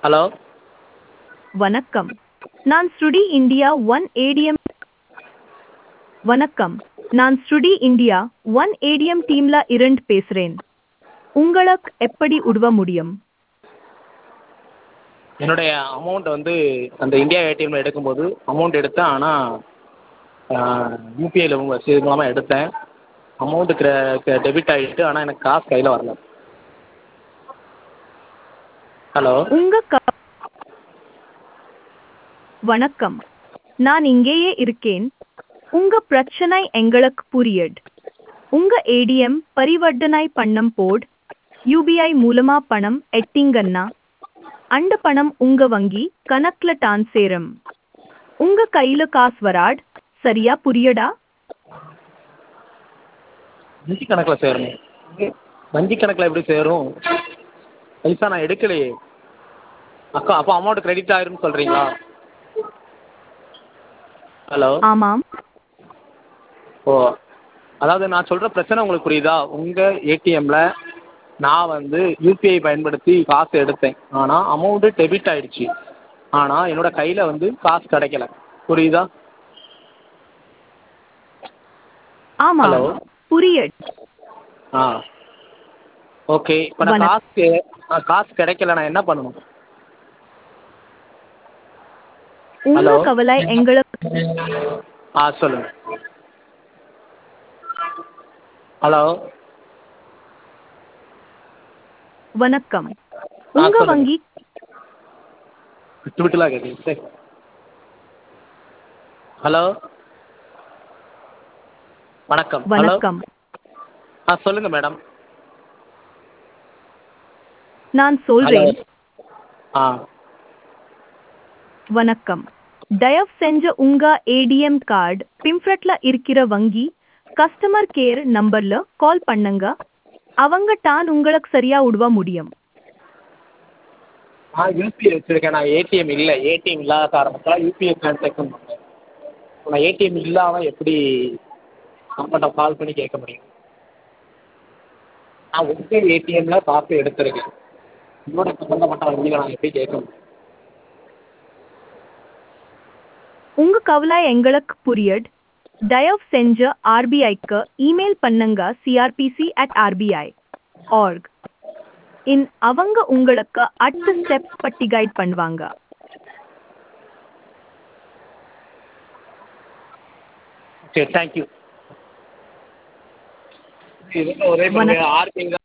Hello வணக்கம் நான் ஸ்ருடி இந்தியா ஒன் ஏடிஎம் வணக்கம் நான் ஸ்ருடி இந்தியா ஒன் ஏடிஎம் டீம்ல இருந்து பேசுறேன் உங்களுக்கு எப்படி உதவ முடியும் என்னுடைய அமௌண்ட் வந்து அந்த இந்தியா ஏடிஎம்மில் எடுக்கும்போது அமௌண்ட் எடுத்தேன் ஆனால் யூபிஐயில் உங்கள் இது மூலமாக எடுத்தேன் அமௌண்ட்டு க்ரெ டெபிட் ஆகிட்டு ஆனால் எனக்கு காசு கையில் வரல ஹலோ உங்க க வணக்கம் நான் இங்கேயே இருக்கேன் உங்க பிரச்சனை எங்களுக்கு புரியுது உங்க ஏடிஎம் பரிவர்த்தனை பண்ணம் போட் யூபிஐ மூலமா பணம் எட்டிங்கன்னா அந்த பணம் உங்க வங்கி கணக்குல டான் சேரும் உங்க கையில காசு வராட் சரியா புரியுதா வங்கி கணக்கில் சேரணும் வங்கி கணக்கில் எப்படி சேரும் பைசா நான் எடுக்கலையே அக்கா அப்போ அமௌண்ட் கிரெடிட் ஆயிரும்னு சொல்கிறீங்களா ஹலோ ஆமாம் ஓ அதாவது நான் சொல்கிற பிரச்சனை உங்களுக்கு புரியுதா உங்கள் ஏடிஎம்மில் நான் வந்து யூபிஐ பயன்படுத்தி காசு எடுத்தேன் ஆனால் அமௌண்ட்டு டெபிட் ஆயிடுச்சு ஆனால் என்னோடய கையில் வந்து காசு கிடைக்கல புரியுதா ஆமாம் Hello. புரியுது ஆ ஓகே இப்போ நான் வணக்கம். காசு ஆ, காசு கிடைக்கல நான் என்ன பண்ணணும் உங்க Hello. கவலை எங்களுக்கு ஆ சொல்லுங்க ஹலோ வணக்கம் ஆ, உங்க சொல்லுங்க. வங்கி விட்டு விட்டுலாம் கேட்குது சரி ஹலோ வணக்கம் ஹலோ வணக்கம் ஆ சொல்லுங்கள் மேடம் நான் ஹலோ சொல்றேன் ஆ வணக்கம் தயவு செஞ்சு உங்க ஏடிஎம் கார்டு பிம்ஃப்ரட்ல இருக்கிற வங்கி கஸ்டமர் கேர் நம்பர்ல கால் பண்ணுங்க அவங்க தான் உங்களுக்கு சரியா உதவ முடியும் நான் யூபிஐ வச்சுருக்கேன் நான் ஏடிஎம் இல்லை ஏடிஎம் இல்லாத காரணத்தால் யூபிஐ ட்ரான்சாக்ஷன் பண்ணேன் நான் ஏடிஎம் இல்லாமல் எப்படி நம்மகிட்ட கால் பண்ணி கேட்க முடியும் நான் உங்கள் ஏடிஎம்மில் காசு எடுத்திருக்கேன் என்னோட சம்மந்தப்பட்ட வங்கியில் நான் எப்படி கேட்க முடியும் உங்க கவலை எங்களுக்கு புரியுது தயவு செஞ்சு ஆர்பிஐக்கு இமெயில் பண்ணுங்க CRPC at RBI org in அவங்க உங்களுக்கு அடுத்த ஸ்டெப்ஸ் பட்டி கைட் பண்ணுவாங்க சரி தேங்க்யூ இது ஒரே வணக்கம். ஆர்பிங்க